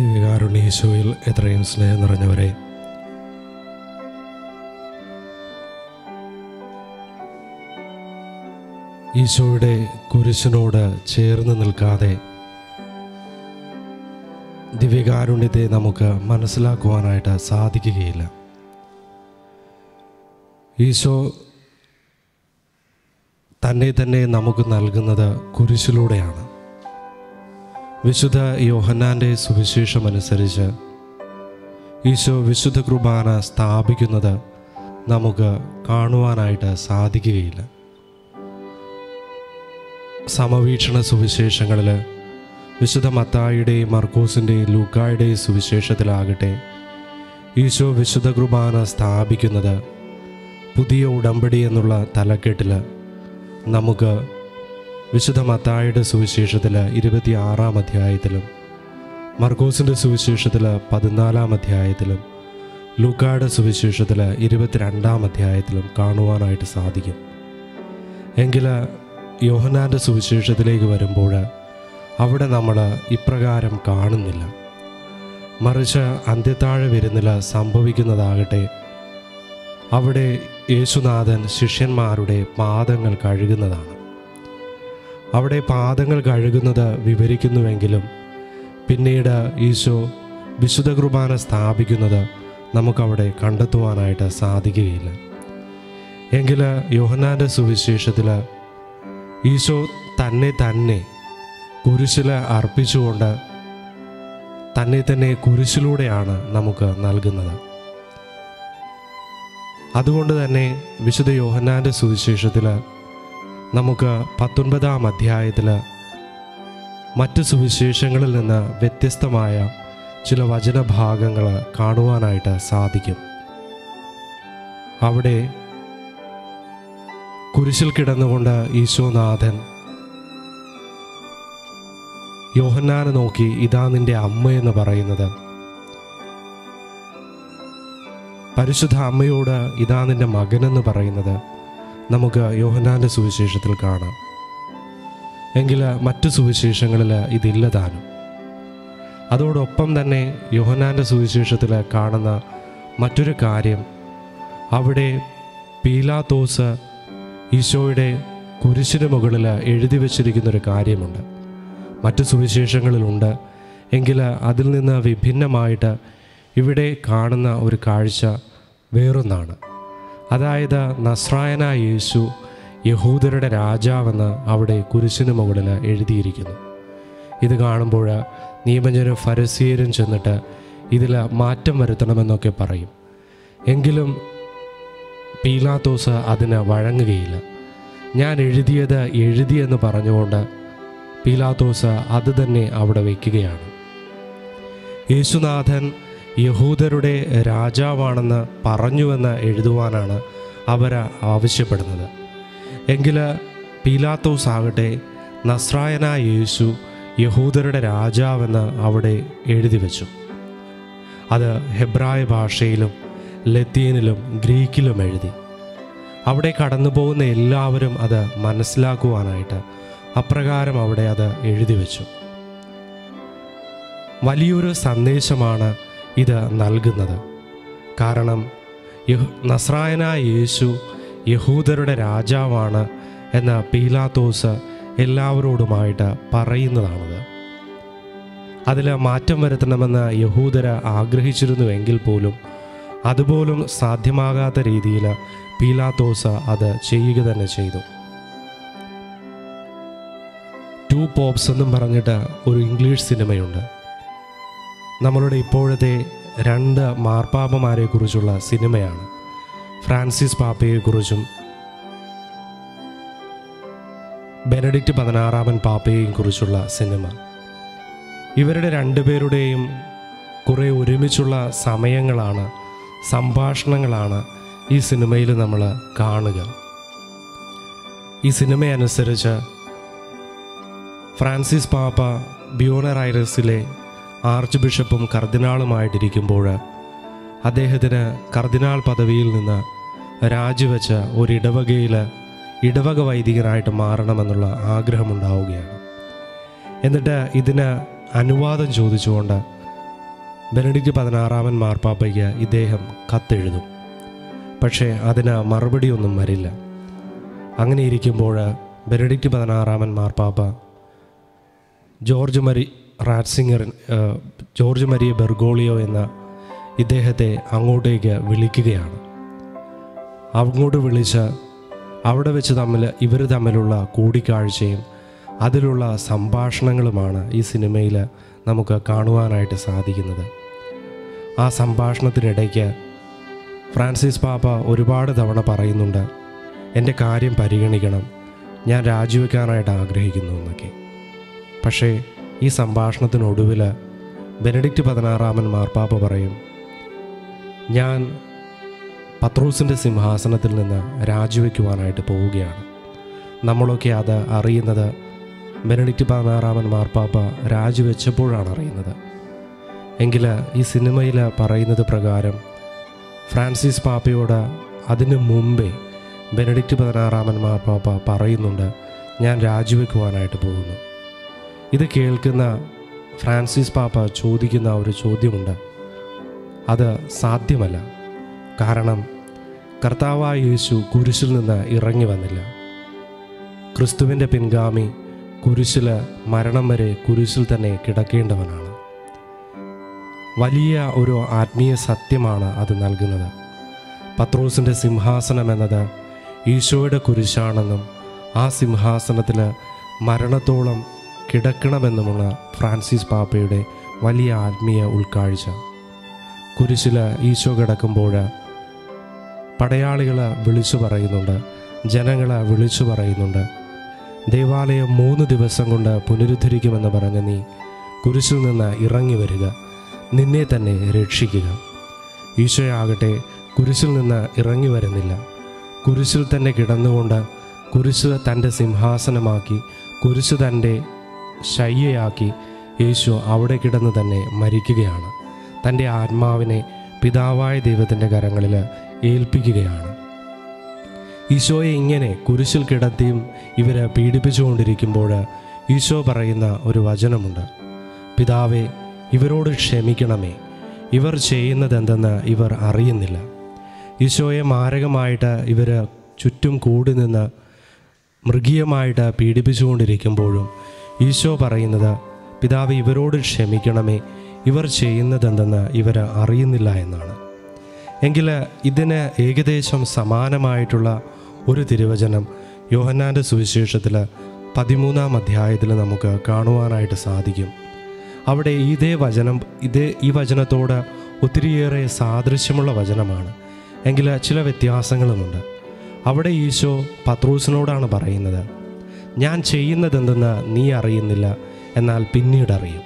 ദിവ്യകാരുണ്യേശോയിൽ എത്രയും സ്നേഹം നിറഞ്ഞവരെ ഈശോയുടെ കുരിശിനോട് ചേർന്ന് നിൽക്കാതെ ദിവ്യകാരുണ്യത്തെ നമുക്ക് മനസ്സിലാക്കുവാനായിട്ട് സാധിക്കുകയില്ല ഈശോ തന്നെ തന്നെ നമുക്ക് നൽകുന്നത് കുരിശിലൂടെയാണ് വിശുദ്ധ യോഹന്നാൻ്റെ സുവിശേഷം അനുസരിച്ച് ഈശോ വിശുദ്ധ കുർബാന സ്ഥാപിക്കുന്നത് നമുക്ക് കാണുവാനായിട്ട് സാധിക്കുകയില്ല സമവീക്ഷണ സുവിശേഷങ്ങളിൽ വിശുദ്ധ മത്തായിയുടെയും മർക്കോസിൻ്റെയും ലൂക്കായുടെയും സുവിശേഷത്തിലാകട്ടെ ഈശോ വിശുദ്ധ കുർബാന സ്ഥാപിക്കുന്നത് പുതിയ ഉടമ്പടി എന്നുള്ള തലക്കെട്ടിൽ നമുക്ക് വിശുദ്ധ മത്തായുടെ സുവിശേഷത്തിൽ ഇരുപത്തി ആറാം അധ്യായത്തിലും മർക്കോസിൻ്റെ സുവിശേഷത്തിൽ പതിനാലാം അധ്യായത്തിലും ലൂക്കായുടെ സുവിശേഷത്തിൽ ഇരുപത്തിരണ്ടാം അധ്യായത്തിലും കാണുവാനായിട്ട് സാധിക്കും എങ്കിൽ യോഹനാൻ്റെ സുവിശേഷത്തിലേക്ക് വരുമ്പോൾ അവിടെ നമ്മൾ ഇപ്രകാരം കാണുന്നില്ല മറിച്ച് അന്ത്യത്താഴ വിരുന്നിൽ സംഭവിക്കുന്നതാകട്ടെ അവിടെ യേശുനാഥൻ ശിഷ്യന്മാരുടെ പാദങ്ങൾ കഴുകുന്നതാണ് അവിടെ പാദങ്ങൾ കഴുകുന്നത് വിവരിക്കുന്നുവെങ്കിലും പിന്നീട് ഈശോ വിശുദ്ധ കുർബാന സ്ഥാപിക്കുന്നത് നമുക്കവിടെ കണ്ടെത്തുവാനായിട്ട് സാധിക്കുകയില്ല എങ്കിൽ യോഹന്നാൻ്റെ സുവിശേഷത്തിൽ ഈശോ തന്നെ തന്നെ കുരിശിൽ അർപ്പിച്ചുകൊണ്ട് തന്നെ തന്നെ കുരിശിലൂടെയാണ് നമുക്ക് നൽകുന്നത് അതുകൊണ്ട് തന്നെ വിശുദ്ധ യോഹന്നാൻ്റെ സുവിശേഷത്തിൽ നമുക്ക് പത്തൊൻപതാം അധ്യായത്തിൽ മറ്റ് സുവിശേഷങ്ങളിൽ നിന്ന് വ്യത്യസ്തമായ ചില വചനഭാഗങ്ങൾ കാണുവാനായിട്ട് സാധിക്കും അവിടെ കുരിശിൽ കിടന്നുകൊണ്ട് ഈശോനാഥൻ യോഹന്നാനെ നോക്കി ഇതാ നിന്റെ അമ്മയെന്ന് പറയുന്നത് പരിശുദ്ധ അമ്മയോട് ഇതാ നിന്റെ മകനെന്ന് പറയുന്നത് നമുക്ക് യോഹന്നാൻ്റെ സുവിശേഷത്തിൽ കാണാം എങ്കിൽ മറ്റു സുവിശേഷങ്ങളിൽ ഇതില്ല താനും അതോടൊപ്പം തന്നെ യോഹന്നാൻ്റെ സുവിശേഷത്തിൽ കാണുന്ന മറ്റൊരു കാര്യം അവിടെ പീലാത്തോസ് ഈശോയുടെ കുരിശിന് മുകളിൽ എഴുതി വച്ചിരിക്കുന്നൊരു കാര്യമുണ്ട് മറ്റു സുവിശേഷങ്ങളിലുണ്ട് എങ്കിൽ അതിൽ നിന്ന് വിഭിന്നമായിട്ട് ഇവിടെ കാണുന്ന ഒരു കാഴ്ച വേറൊന്നാണ് അതായത് നസ്രായന യേശു യഹൂദരുടെ രാജാവെന്ന് അവിടെ കുരിശിന് മുകളിൽ എഴുതിയിരിക്കുന്നു ഇത് കാണുമ്പോൾ നിയമജനും ഫരസീയരും ചെന്നിട്ട് ഇതിൽ മാറ്റം വരുത്തണമെന്നൊക്കെ പറയും എങ്കിലും പീലാത്തോസ് അതിന് വഴങ്ങുകയില്ല ഞാൻ എഴുതിയത് എഴുതിയെന്ന് പറഞ്ഞുകൊണ്ട് പീലാത്തോസ് അത് തന്നെ അവിടെ വയ്ക്കുകയാണ് യേശുനാഥൻ യഹൂദരുടെ രാജാവാണെന്ന് പറഞ്ഞുവെന്ന് എഴുതുവാനാണ് അവർ ആവശ്യപ്പെടുന്നത് എങ്കിൽ പീലാത്തോസ് ആകട്ടെ നസ്രായന യേശു യഹൂദരുടെ രാജാവെന്ന് അവിടെ എഴുതി വച്ചു അത് ഹെബ്രായ ഭാഷയിലും ലത്തീനിലും ഗ്രീക്കിലും എഴുതി അവിടെ കടന്നു പോകുന്ന എല്ലാവരും അത് മനസ്സിലാക്കുവാനായിട്ട് അപ്രകാരം അവിടെ അത് എഴുതി വച്ചു വലിയൊരു സന്ദേശമാണ് ഇത് നൽകുന്നത് കാരണം യഹ് നസ്രായന യേശു യഹൂദരുടെ രാജാവാണ് എന്ന പീലാത്തോസ് എല്ലാവരോടുമായിട്ട് പറയുന്നതാണത് അതിൽ മാറ്റം വരുത്തണമെന്ന് യഹൂദര ആഗ്രഹിച്ചിരുന്നുവെങ്കിൽ പോലും അതുപോലും സാധ്യമാകാത്ത രീതിയിൽ പീലാത്തോസ് അത് ചെയ്യുക തന്നെ ചെയ്തു ടു പോപ്സ് എന്നും പറഞ്ഞിട്ട് ഒരു ഇംഗ്ലീഷ് സിനിമയുണ്ട് നമ്മളുടെ ഇപ്പോഴത്തെ രണ്ട് മാർപ്പാപ്പമാരെ കുറിച്ചുള്ള സിനിമയാണ് ഫ്രാൻസിസ് പാപ്പയെക്കുറിച്ചും ബെനഡിക്റ്റ് പതിനാറാമൻ പാപ്പയെയും കുറിച്ചുള്ള സിനിമ ഇവരുടെ രണ്ടുപേരുടെയും കുറേ ഒരുമിച്ചുള്ള സമയങ്ങളാണ് സംഭാഷണങ്ങളാണ് ഈ സിനിമയിൽ നമ്മൾ കാണുക ഈ സിനിമ അനുസരിച്ച് ഫ്രാൻസിസ് പാപ്പ ബ്യൂണർ ഐറസിലെ ആർച്ച് ബിഷപ്പും കർദിനാളുമായിട്ടിരിക്കുമ്പോൾ അദ്ദേഹത്തിന് കർദിനാൾ പദവിയിൽ നിന്ന് രാജിവെച്ച ഒരിടവകയിൽ ഇടവക വൈദികനായിട്ട് മാറണമെന്നുള്ള ആഗ്രഹമുണ്ടാവുകയാണ് എന്നിട്ട് ഇതിന് അനുവാദം ചോദിച്ചുകൊണ്ട് ബെനഡിക്റ്റ് പതിനാറാമൻ മാർപ്പാപ്പയ്ക്ക് ഇദ്ദേഹം കത്തെഴുതും പക്ഷേ അതിന് മറുപടിയൊന്നും വരില്ല അങ്ങനെ ഇരിക്കുമ്പോൾ ബെനഡിക്റ്റ് പതിനാറാമൻ മാർപ്പാപ്പ ജോർജ് മരി റാറ്റ്സിംഗർ ഏഹ്, ജോർജ് മരിയ ബെർഗോളിയോ എന്ന ഇദ്ദേഹത്തെ അങ്ങോട്ടേക്ക് വിളിക്കുകയാണ് അങ്ങോട്ട് വിളിച്ച് അവിടെ വെച്ച് തമ്മിൽ ഇവർ തമ്മിലുള്ള കൂടിക്കാഴ്ചയും അതിലുള്ള സംഭാഷണങ്ങളുമാണ് ഈ സിനിമയിൽ നമുക്ക് കാണുവാനായിട്ട് സാധിക്കുന്നത് ആ സംഭാഷണത്തിനിടയ്ക്ക് ഫ്രാൻസിസ് പാപ്പ ഒരുപാട് തവണ പറയുന്നുണ്ട് എൻ്റെ കാര്യം പരിഗണിക്കണം ഞാൻ രാജിവെക്കാനായിട്ട് ആഗ്രഹിക്കുന്നു എന്നൊക്കെ പക്ഷേ ഈ സംഭാഷണത്തിനൊടുവിൽ ബെനഡിക്റ്റ് പതിനാറാമൻ മാർപ്പാപ്പ പറയും ഞാൻ പത്രൂസിൻ്റെ സിംഹാസനത്തിൽ നിന്ന് രാജിവെക്കുവാനായിട്ട് പോവുകയാണ് നമ്മളൊക്കെ അത് അറിയുന്നത് ബെനഡിക്റ്റ് പതിനാറാമൻ മാർപ്പാപ്പ രാജിവെച്ചപ്പോഴാണ് അറിയുന്നത് എങ്കിൽ ഈ സിനിമയിൽ പറയുന്നത് പ്രകാരം ഫ്രാൻസിസ് പാപ്പയോട് അതിനു മുമ്പേ ബെനഡിക്റ്റ് പതിനാറാമൻ മാർപ്പാപ്പ പറയുന്നുണ്ട് ഞാൻ രാജിവെക്കുവാനായിട്ട് പോകുന്നു ഇത് കേൾക്കുന്ന ഫ്രാൻസിസ് പാപ്പ ചോദിക്കുന്ന ഒരു ചോദ്യമുണ്ട് അത് സാധ്യമല്ല കാരണം കർത്താവായ യേശു കുരിശിൽ നിന്ന് ഇറങ്ങി വന്നില്ല ക്രിസ്തുവിൻ്റെ പിൻഗാമി കുരിശിൽ മരണം വരെ കുരിശിൽ തന്നെ കിടക്കേണ്ടവനാണ് വലിയ ഒരു ആത്മീയ സത്യമാണ് അത് നൽകുന്നത് പത്രോസിൻ്റെ സിംഹാസനം എന്നത് ഈശോയുടെ കുരിശാണെന്നും ആ സിംഹാസനത്തിൽ മരണത്തോളം കിടക്കണമെന്നുമുള്ള ഫ്രാൻസിസ് പാപ്പയുടെ വലിയ ആത്മീയ ഉൾക്കാഴ്ച കുരിശിൽ ഈശോ കിടക്കുമ്പോൾ പടയാളികൾ വിളിച്ചു പറയുന്നുണ്ട് ജനങ്ങൾ വിളിച്ചു പറയുന്നുണ്ട് ദേവാലയം മൂന്ന് ദിവസം കൊണ്ട് പുനരുദ്ധരിക്കുമെന്ന് പറഞ്ഞ നീ കുരിശിൽ നിന്ന് ഇറങ്ങി വരിക നിന്നെ തന്നെ രക്ഷിക്കുക ഈശോയാകട്ടെ കുരിശിൽ നിന്ന് ഇറങ്ങി വരുന്നില്ല കുരിശിൽ തന്നെ കിടന്നുകൊണ്ട് കുരിശ് തൻ്റെ സിംഹാസനമാക്കി കുരിശ് തൻ്റെ ശയ്യയാക്കി യേശു അവിടെ കിടന്ന് തന്നെ മരിക്കുകയാണ് തൻ്റെ ആത്മാവിനെ പിതാവായ ദൈവത്തിൻ്റെ കരങ്ങളിൽ ഏൽപ്പിക്കുകയാണ് ഈശോയെ ഇങ്ങനെ കുരിശിൽ കിടത്തിയും ഇവരെ പീഡിപ്പിച്ചുകൊണ്ടിരിക്കുമ്പോൾ ഈശോ പറയുന്ന ഒരു വചനമുണ്ട് പിതാവേ ഇവരോട് ക്ഷമിക്കണമേ ഇവർ ചെയ്യുന്നതെന്തെന്ന് ഇവർ അറിയുന്നില്ല ഈശോയെ മാരകമായിട്ട് ഇവർ ചുറ്റും കൂടി നിന്ന് മൃഗീയമായിട്ട് പീഡിപ്പിച്ചുകൊണ്ടിരിക്കുമ്പോഴും ഈശോ പറയുന്നത് പിതാവ് ഇവരോട് ക്ഷമിക്കണമേ ഇവർ ചെയ്യുന്നതെന്തെന്ന് ഇവർ അറിയുന്നില്ല എന്നാണ് എങ്കിൽ ഇതിന് ഏകദേശം സമാനമായിട്ടുള്ള ഒരു തിരുവചനം യോഹന്നാൻ്റെ സുവിശേഷത്തിൽ പതിമൂന്നാം അധ്യായത്തിൽ നമുക്ക് കാണുവാനായിട്ട് സാധിക്കും അവിടെ ഇതേ വചനം ഇതേ ഈ വചനത്തോട് ഒത്തിരിയേറെ സാദൃശ്യമുള്ള വചനമാണ് എങ്കിൽ ചില വ്യത്യാസങ്ങളുമുണ്ട് അവിടെ ഈശോ പത്രൂസിനോടാണ് പറയുന്നത് ഞാൻ ചെയ്യുന്നതെന്തെന്ന് നീ അറിയുന്നില്ല എന്നാൽ പിന്നീട് അറിയും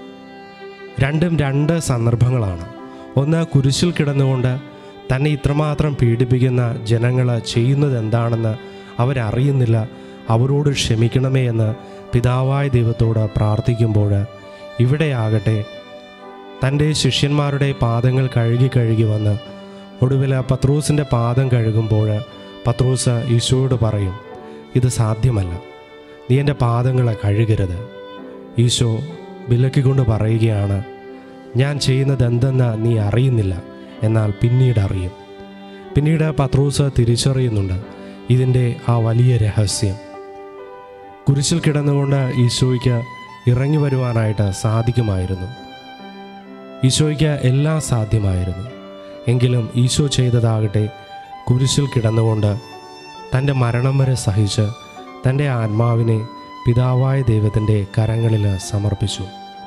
രണ്ടും രണ്ട് സന്ദർഭങ്ങളാണ് ഒന്ന് കുരിശിൽ കിടന്നുകൊണ്ട് തന്നെ ഇത്രമാത്രം പീഡിപ്പിക്കുന്ന ജനങ്ങൾ ചെയ്യുന്നത് എന്താണെന്ന് അവരറിയുന്നില്ല അവരോട് ക്ഷമിക്കണമേ എന്ന് പിതാവായ ദൈവത്തോട് പ്രാർത്ഥിക്കുമ്പോൾ ഇവിടെയാകട്ടെ തൻ്റെ ശിഷ്യന്മാരുടെ പാദങ്ങൾ കഴുകി കഴുകി വന്ന് ഒടുവിൽ പത്രൂസിൻ്റെ പാദം കഴുകുമ്പോൾ പത്രൂസ് ഈശോയോട് പറയും ഇത് സാധ്യമല്ല നീ എൻ്റെ പാദങ്ങളെ കഴുകരുത് ഈശോ വിലക്കിക്കൊണ്ട് പറയുകയാണ് ഞാൻ ചെയ്യുന്നത് എന്തെന്ന് നീ അറിയുന്നില്ല എന്നാൽ പിന്നീട് അറിയും പിന്നീട് പത്രൂസ് തിരിച്ചറിയുന്നുണ്ട് ഇതിൻ്റെ ആ വലിയ രഹസ്യം കുരിശിൽ കിടന്നുകൊണ്ട് ഈശോയ്ക്ക് ഇറങ്ങി വരുവാനായിട്ട് സാധിക്കുമായിരുന്നു ഈശോയ്ക്ക് എല്ലാം സാധ്യമായിരുന്നു എങ്കിലും ഈശോ ചെയ്തതാകട്ടെ കുരിശിൽ കിടന്നുകൊണ്ട് തൻ്റെ മരണം വരെ സഹിച്ച് തൻ്റെ ആത്മാവിനെ പിതാവായ ദൈവത്തിൻ്റെ കരങ്ങളിൽ സമർപ്പിച്ചു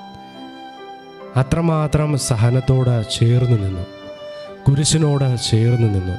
അത്രമാത്രം സഹനത്തോട് ചേർന്ന് നിന്നു കുരിശിനോട് ചേർന്ന് നിന്നു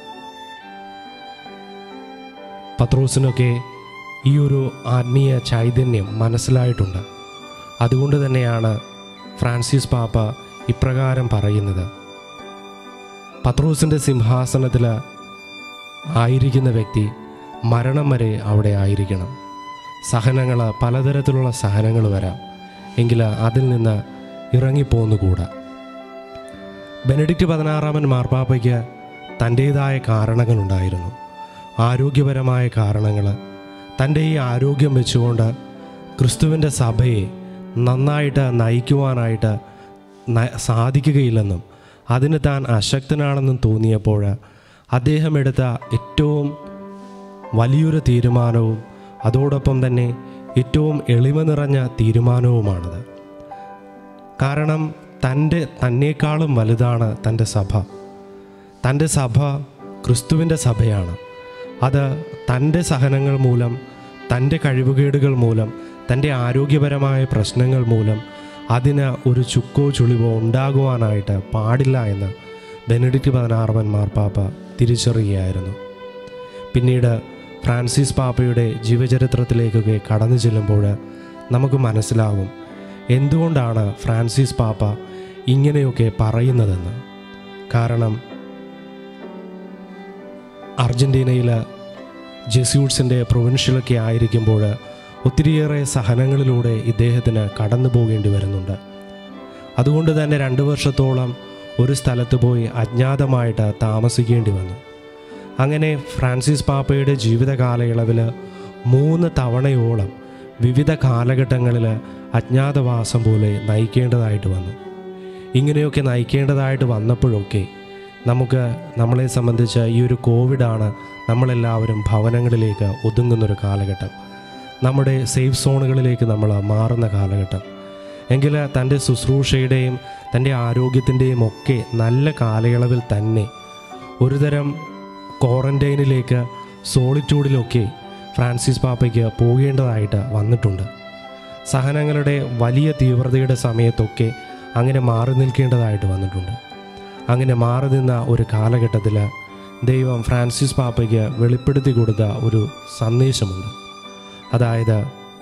പത്രോസിനൊക്കെ ഈ ഒരു ആത്മീയ ചൈതന്യം മനസ്സിലായിട്ടുണ്ട് അതുകൊണ്ട് തന്നെയാണ് ഫ്രാൻസിസ് പാപ്പ ഇപ്രകാരം പറയുന്നത് പത്രോസിൻ്റെ സിംഹാസനത്തിൽ ആയിരിക്കുന്ന വ്യക്തി മരണം വരെ അവിടെ ആയിരിക്കണം സഹനങ്ങൾ പലതരത്തിലുള്ള സഹനങ്ങൾ വരാം എങ്കിൽ അതിൽ നിന്ന് ഇറങ്ങിപ്പോന്നുകൂടാ ബെനഡിക്റ്റ് പതിനാറാമൻ മാർപ്പാപ്പയ്ക്ക് തൻ്റേതായ കാരണങ്ങളുണ്ടായിരുന്നു ആരോഗ്യപരമായ കാരണങ്ങൾ തൻ്റെ ഈ ആരോഗ്യം വെച്ചുകൊണ്ട് ക്രിസ്തുവിൻ്റെ സഭയെ നന്നായിട്ട് നയിക്കുവാനായിട്ട് ന- സാധിക്കുകയില്ലെന്നും അതിന് താൻ അശക്തനാണെന്നും തോന്നിയപ്പോൾ അദ്ദേഹം എടുത്ത ഏറ്റവും വലിയൊരു തീരുമാനവും അതോടൊപ്പം തന്നെ ഏറ്റവും എളിമ നിറഞ്ഞ തീരുമാനവുമാണത് കാരണം തൻ്റെ തന്നേക്കാളും വലുതാണ് തൻ്റെ സഭ തൻ്റെ സഭ ക്രിസ്തുവിൻ്റെ സഭയാണ് അത് തൻ്റെ സഹനങ്ങൾ മൂലം തൻ്റെ കഴിവുകേടുകൾ മൂലം തൻ്റെ ആരോഗ്യപരമായ പ്രശ്നങ്ങൾ മൂലം അതിന് ഒരു ചുക്കോ ചുളിവോ ഉണ്ടാകുവാനായിട്ട് പാടില്ല എന്ന് ബെനഡിക്റ്റ് പതിനാറവൻ മാർപ്പാപ്പ തിരിച്ചറിയുകയായിരുന്നു പിന്നീട് ഫ്രാൻസിസ് പാപ്പയുടെ ജീവചരിത്രത്തിലേക്കൊക്കെ കടന്നു ചെല്ലുമ്പോൾ നമുക്ക് മനസ്സിലാകും എന്തുകൊണ്ടാണ് ഫ്രാൻസിസ് പാപ്പ ഇങ്ങനെയൊക്കെ പറയുന്നതെന്ന് കാരണം അർജൻറ്റീനയിൽ ജെസ്യൂട്ട്സിൻ്റെ പ്രൊവിൻഷ്യലൊക്കെ ആയിരിക്കുമ്പോൾ ഒത്തിരിയേറെ സഹനങ്ങളിലൂടെ ഇദ്ദേഹത്തിന് കടന്നു പോകേണ്ടി വരുന്നുണ്ട് അതുകൊണ്ട് തന്നെ രണ്ട് വർഷത്തോളം ഒരു സ്ഥലത്ത് പോയി അജ്ഞാതമായിട്ട് താമസിക്കേണ്ടി വന്നു അങ്ങനെ ഫ്രാൻസിസ് പാപ്പയുടെ ജീവിത കാലയളവിൽ മൂന്ന് തവണയോളം വിവിധ കാലഘട്ടങ്ങളിൽ അജ്ഞാതവാസം പോലെ നയിക്കേണ്ടതായിട്ട് വന്നു ഇങ്ങനെയൊക്കെ നയിക്കേണ്ടതായിട്ട് വന്നപ്പോഴൊക്കെ നമുക്ക് നമ്മളെ സംബന്ധിച്ച് ഈ ഒരു കോവിഡാണ് നമ്മളെല്ലാവരും ഭവനങ്ങളിലേക്ക് ഒതുങ്ങുന്നൊരു കാലഘട്ടം നമ്മുടെ സേഫ് സോണുകളിലേക്ക് നമ്മൾ മാറുന്ന കാലഘട്ടം എങ്കിൽ തൻ്റെ ശുശ്രൂഷയുടെയും തൻ്റെ ആരോഗ്യത്തിൻ്റെയും ഒക്കെ നല്ല കാലയളവിൽ തന്നെ ഒരുതരം ക്വാറൻറ്റൈനിലേക്ക് സോളിറ്റ്യൂഡിലൊക്കെ ഫ്രാൻസിസ് പാപ്പയ്ക്ക് പോകേണ്ടതായിട്ട് വന്നിട്ടുണ്ട് സഹനങ്ങളുടെ വലിയ തീവ്രതയുടെ സമയത്തൊക്കെ അങ്ങനെ മാറി നിൽക്കേണ്ടതായിട്ട് വന്നിട്ടുണ്ട് അങ്ങനെ മാറി നിന്ന ഒരു കാലഘട്ടത്തിൽ ദൈവം ഫ്രാൻസിസ് പാപ്പയ്ക്ക് വെളിപ്പെടുത്തി കൊടുത്ത ഒരു സന്ദേശമുണ്ട് അതായത്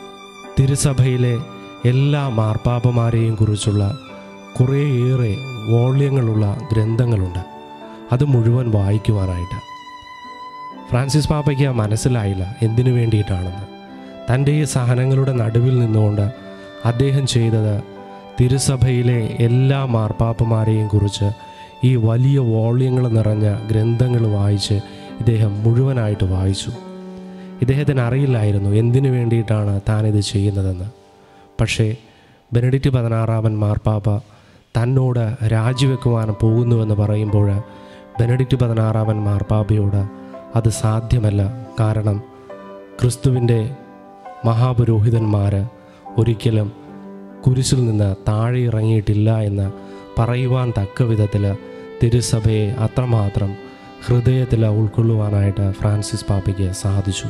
തിരുസഭയിലെ എല്ലാ മാർപ്പാപ്പമാരെയും കുറിച്ചുള്ള കുറേയേറെ വോള്യങ്ങളുള്ള ഗ്രന്ഥങ്ങളുണ്ട് അത് മുഴുവൻ വായിക്കുവാനായിട്ട് ഫ്രാൻസിസ് പാപ്പയ്ക്ക് മനസ്സിലായില്ല എന്തിനു വേണ്ടിയിട്ടാണെന്ന് തൻ്റെ ഈ സഹനങ്ങളുടെ നടുവിൽ നിന്നുകൊണ്ട് അദ്ദേഹം ചെയ്തത് തിരുസഭയിലെ എല്ലാ മാർപ്പാപ്പമാരെയും കുറിച്ച് ഈ വലിയ വോള്യങ്ങൾ നിറഞ്ഞ ഗ്രന്ഥങ്ങൾ വായിച്ച് ഇദ്ദേഹം മുഴുവനായിട്ട് വായിച്ചു ഇദ്ദേഹത്തിന് അറിയില്ലായിരുന്നു എന്തിനു വേണ്ടിയിട്ടാണ് താനിത് ചെയ്യുന്നതെന്ന് പക്ഷേ ബെനഡിക്റ്റ് പതിനാറാമൻ മാർപ്പാപ്പ തന്നോട് രാജിവെക്കുവാൻ പോകുന്നുവെന്ന് പറയുമ്പോൾ ബെനഡിക്റ്റ് പതിനാറാമൻ മാർപ്പാപ്പയോട് അത് സാധ്യമല്ല കാരണം ക്രിസ്തുവിൻ്റെ മഹാപുരോഹിതന്മാർ ഒരിക്കലും കുരിശിൽ നിന്ന് താഴെ ഇറങ്ങിയിട്ടില്ല എന്ന് പറയുവാൻ തക്ക വിധത്തിൽ തിരുസഭയെ അത്രമാത്രം ഹൃദയത്തിൽ ഉൾക്കൊള്ളുവാനായിട്ട് ഫ്രാൻസിസ് പാപ്പയ്ക്ക് സാധിച്ചു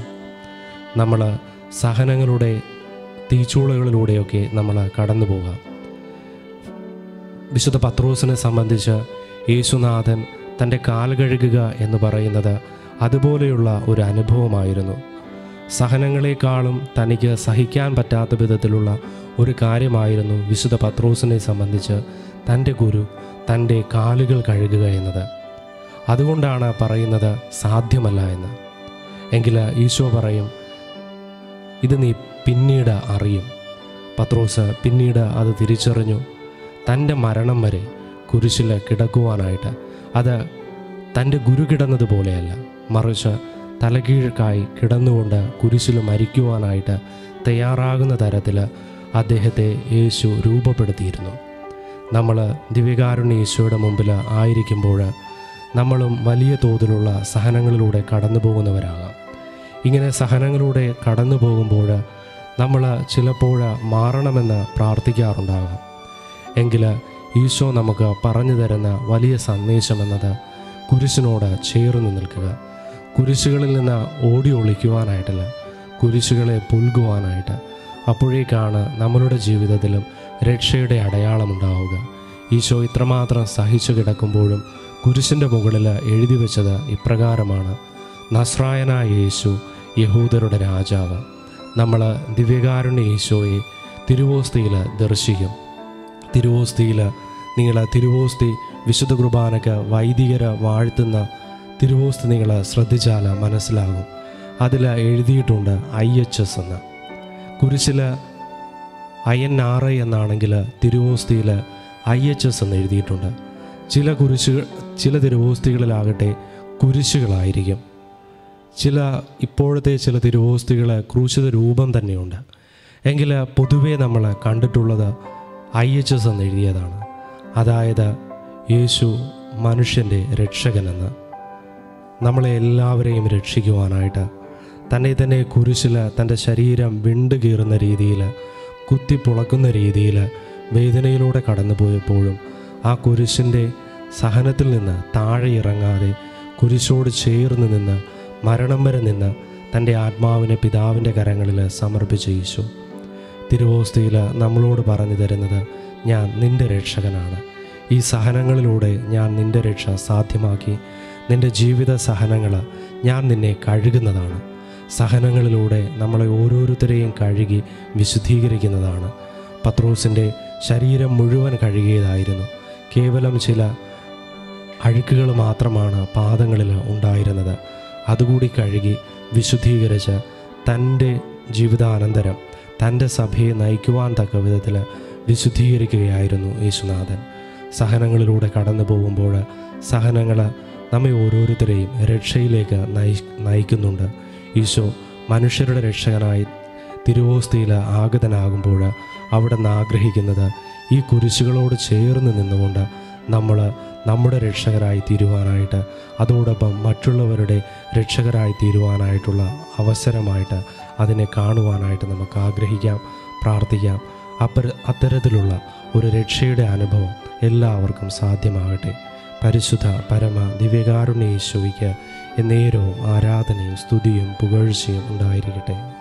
നമ്മൾ സഹനങ്ങളുടെ തീച്ചൂളകളിലൂടെയൊക്കെ നമ്മൾ കടന്നു പോകാം വിശുദ്ധ പത്രോസിനെ സംബന്ധിച്ച് യേശുനാഥൻ തൻ്റെ കാൽ കഴുകുക എന്ന് പറയുന്നത് അതുപോലെയുള്ള ഒരു അനുഭവമായിരുന്നു സഹനങ്ങളെക്കാളും തനിക്ക് സഹിക്കാൻ പറ്റാത്ത വിധത്തിലുള്ള ഒരു കാര്യമായിരുന്നു വിശുദ്ധ പത്രോസിനെ സംബന്ധിച്ച് തൻ്റെ ഗുരു തൻ്റെ കാലുകൾ കഴുകുക എന്നത് അതുകൊണ്ടാണ് പറയുന്നത് സാധ്യമല്ല എന്ന് എങ്കിൽ ഈശോ പറയും ഇത് നീ പിന്നീട് അറിയും പത്രോസ് പിന്നീട് അത് തിരിച്ചറിഞ്ഞു തൻ്റെ മരണം വരെ കുരിശിൽ കിടക്കുവാനായിട്ട് അത് തൻ്റെ ഗുരു കിടന്നതുപോലെയല്ല മറിച്ച് തലകീഴക്കായി കിടന്നുകൊണ്ട് കുരിശിൽ മരിക്കുവാനായിട്ട് തയ്യാറാകുന്ന തരത്തിൽ അദ്ദേഹത്തെ യേശു രൂപപ്പെടുത്തിയിരുന്നു നമ്മൾ ദിവ്യകാരുണ്യ യേശുവിടെ മുമ്പിൽ ആയിരിക്കുമ്പോൾ നമ്മളും വലിയ തോതിലുള്ള സഹനങ്ങളിലൂടെ കടന്നു പോകുന്നവരാകാം ഇങ്ങനെ സഹനങ്ങളിലൂടെ കടന്നു പോകുമ്പോൾ നമ്മൾ ചിലപ്പോൾ മാറണമെന്ന് പ്രാർത്ഥിക്കാറുണ്ടാകാം എങ്കിൽ ഈശോ നമുക്ക് പറഞ്ഞു തരുന്ന വലിയ സന്ദേശം എന്നത് കുരിശിനോട് ചേർന്ന് നിൽക്കുക കുരിശുകളിൽ നിന്ന് ഓടി ഒളിക്കുവാനായിട്ടല്ല കുരിശുകളെ പുൽകുവാനായിട്ട് അപ്പോഴേക്കാണ് നമ്മളുടെ ജീവിതത്തിലും രക്ഷയുടെ അടയാളമുണ്ടാവുക ഈശോ ഇത്രമാത്രം സഹിച്ചു കിടക്കുമ്പോഴും കുരിശിൻ്റെ മുകളിൽ എഴുതി വെച്ചത് ഇപ്രകാരമാണ് നസ്രായനായ യേശു യഹൂദരുടെ രാജാവ് നമ്മൾ ദിവ്യകാരുണ്യ യേശോയെ തിരുവോസ്തിയിൽ ദർശിക്കും തിരുവോസ്തിയിൽ നിങ്ങൾ തിരുവോസ്തി വിശുദ്ധ കുർബാനയ്ക്ക് വൈദികരെ വാഴ്ത്തുന്ന തിരുവോസ്തി നിങ്ങൾ ശ്രദ്ധിച്ചാൽ മനസ്സിലാകും അതിൽ എഴുതിയിട്ടുണ്ട് ഐ എച്ച് എസ് എന്ന് കുരിശിൽ ഐ എൻ ആർ ഐ എന്നാണെങ്കിൽ തിരുവോസ്തിയിൽ ഐ എച്ച് എസ് എന്ന് എഴുതിയിട്ടുണ്ട് ചില കുരിശുകൾ ചില തിരുവോസ്തികളിലാകട്ടെ കുരിശുകളായിരിക്കും ചില ഇപ്പോഴത്തെ ചില തിരുവോസ്തികൾ ക്രൂശിത രൂപം തന്നെയുണ്ട് എങ്കിൽ പൊതുവേ നമ്മൾ കണ്ടിട്ടുള്ളത് ഐ എച്ച് എസ് എന്ന് എഴുതിയതാണ് അതായത് യേശു മനുഷ്യൻ്റെ രക്ഷകനെന്ന് നമ്മളെ എല്ലാവരെയും രക്ഷിക്കുവാനായിട്ട് തന്നെ തന്നെ കുരിശിൽ തൻ്റെ ശരീരം വിണ്ടുകീറുന്ന രീതിയിൽ കുത്തിപ്പുളക്കുന്ന രീതിയിൽ വേദനയിലൂടെ കടന്നുപോയപ്പോഴും ആ കുരിശിൻ്റെ സഹനത്തിൽ നിന്ന് താഴെ ഇറങ്ങാതെ കുരിശോട് ചേർന്ന് നിന്ന് മരണം വരെ നിന്ന് തൻ്റെ ആത്മാവിനെ പിതാവിൻ്റെ കരങ്ങളിൽ സമർപ്പിച്ച യേശു തിരുവോസ്തിയിൽ നമ്മളോട് പറഞ്ഞു തരുന്നത് ഞാൻ നിൻ്റെ രക്ഷകനാണ് ഈ സഹനങ്ങളിലൂടെ ഞാൻ നിൻ്റെ രക്ഷ സാധ്യമാക്കി നിൻ്റെ ജീവിത സഹനങ്ങൾ ഞാൻ നിന്നെ കഴുകുന്നതാണ് സഹനങ്ങളിലൂടെ നമ്മളെ ഓരോരുത്തരെയും കഴുകി വിശുദ്ധീകരിക്കുന്നതാണ് പത്രോസിൻ്റെ ശരീരം മുഴുവൻ കഴുകിയതായിരുന്നു കേവലം ചില അഴുക്കുകൾ മാത്രമാണ് പാദങ്ങളിൽ ഉണ്ടായിരുന്നത് അതുകൂടി കഴുകി വിശുദ്ധീകരിച്ച് തൻ്റെ ജീവിതാനന്തരം തൻ്റെ സഭയെ നയിക്കുവാൻ തക്ക വിധത്തിൽ വിശുദ്ധീകരിക്കുകയായിരുന്നു യേശുനാഥൻ സഹനങ്ങളിലൂടെ കടന്നു പോകുമ്പോൾ സഹനങ്ങൾ നമ്മെ ഓരോരുത്തരെയും രക്ഷയിലേക്ക് നയി നയിക്കുന്നുണ്ട് ഈശോ മനുഷ്യരുടെ രക്ഷകനായി തിരുവോസ്തിയിൽ ആഗതനാകുമ്പോൾ അവിടെ നിന്ന് ആഗ്രഹിക്കുന്നത് ഈ കുരിശുകളോട് ചേർന്ന് നിന്നുകൊണ്ട് നമ്മൾ നമ്മുടെ രക്ഷകരായി തീരുവാനായിട്ട് അതോടൊപ്പം മറ്റുള്ളവരുടെ രക്ഷകരായി തീരുവാനായിട്ടുള്ള അവസരമായിട്ട് അതിനെ കാണുവാനായിട്ട് നമുക്ക് ആഗ്രഹിക്കാം പ്രാർത്ഥിക്കാം അപ്പര അത്തരത്തിലുള്ള ഒരു രക്ഷയുടെ അനുഭവം എല്ലാവർക്കും സാധ്യമാകട്ടെ പരിശുദ്ധ പരമ ദിവ്യകാരുണ്യ ഈശോയ്ക്ക് എന്നേരവും ആരാധനയും സ്തുതിയും പുകഴ്ചയും ഉണ്ടായിരിക്കട്ടെ